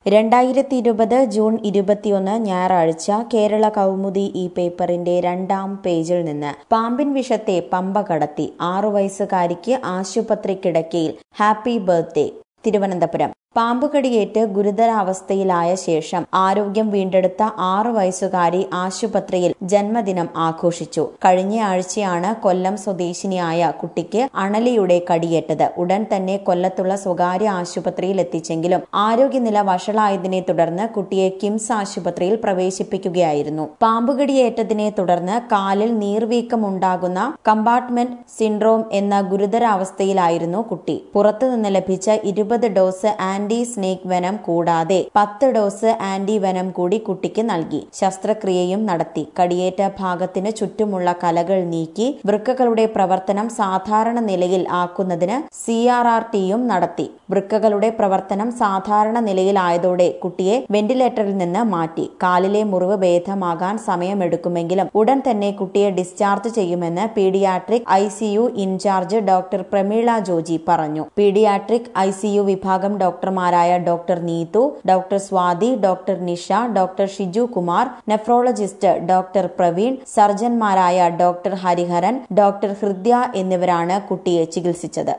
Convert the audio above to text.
രണ്ടായിരത്തി ഇരുപത് ജൂൺ ഇരുപത്തിയൊന്ന് ഞായറാഴ്ച കേരള കൗമുദി ഈ പേപ്പറിന്റെ രണ്ടാം പേജിൽ നിന്ന് പാമ്പിൻ വിഷത്തെ പമ്പ കടത്തി ആറു വയസ്സുകാരിക്ക് ആശുപത്രി കിടക്കയിൽ ഹാപ്പി ബർത്ത്ഡേ തിരുവനന്തപുരം പാമ്പുകടിയേറ്റ് ഗുരുതരാവസ്ഥയിലായ ശേഷം ആരോഗ്യം വീണ്ടെടുത്ത ആറു വയസ്സുകാരി ആശുപത്രിയിൽ ജന്മദിനം ആഘോഷിച്ചു കഴിഞ്ഞ ആഴ്ചയാണ് കൊല്ലം സ്വദേശിനിയായ കുട്ടിക്ക് അണലിയുടെ കടിയേറ്റത് ഉടൻ തന്നെ കൊല്ലത്തുള്ള സ്വകാര്യ ആശുപത്രിയിൽ എത്തിച്ചെങ്കിലും ആരോഗ്യനില വഷളായതിനെ തുടർന്ന് കുട്ടിയെ കിംസ് ആശുപത്രിയിൽ പ്രവേശിപ്പിക്കുകയായിരുന്നു പാമ്പുകടിയേറ്റതിനെ തുടർന്ന് കാലിൽ നീർവീക്കം ഉണ്ടാകുന്ന കമ്പാർട്ട്മെന്റ് സിൻഡ്രോം എന്ന ഗുരുതരാവസ്ഥയിലായിരുന്നു കുട്ടി പുറത്തുനിന്ന് ലഭിച്ച ഇരുപത് ഡോസ് ആന്റി സ്നേക് വെനം കൂടാതെ പത്ത് ഡോസ് ആന്റി വെനം കൂടി കുട്ടിക്ക് നൽകി ശസ്ത്രക്രിയയും നടത്തി കടിയേറ്റ ഭാഗത്തിന് ചുറ്റുമുള്ള കലകൾ നീക്കി വൃക്കകളുടെ പ്രവർത്തനം സാധാരണ നിലയിൽ ആക്കുന്നതിന് സി ആർ ആർ ടിയും നടത്തി വൃക്കകളുടെ പ്രവർത്തനം സാധാരണ നിലയിലായതോടെ കുട്ടിയെ വെന്റിലേറ്ററിൽ നിന്ന് മാറ്റി കാലിലെ മുറിവ് ഭേദമാകാൻ സമയമെടുക്കുമെങ്കിലും ഉടൻ തന്നെ കുട്ടിയെ ഡിസ്ചാർജ് ചെയ്യുമെന്ന് paediatric I incharge doctor Pramila Joji പറഞ്ഞു പീഡിയാട്രിക് ഐ വിഭാഗം ഡോക്ടർമാരായ doctor Neethu doctor Swathi doctor Nisha doctor Shiju Kumar nephrologist doctor Praveen സർജൻമാരായ ഡോക്ടർ ഹരിഹരൻ ഡോക്ടർ ഹൃദ്യ എന്നിവരാണ് കുട്ടിയെ ചികിത്സിച്ചത്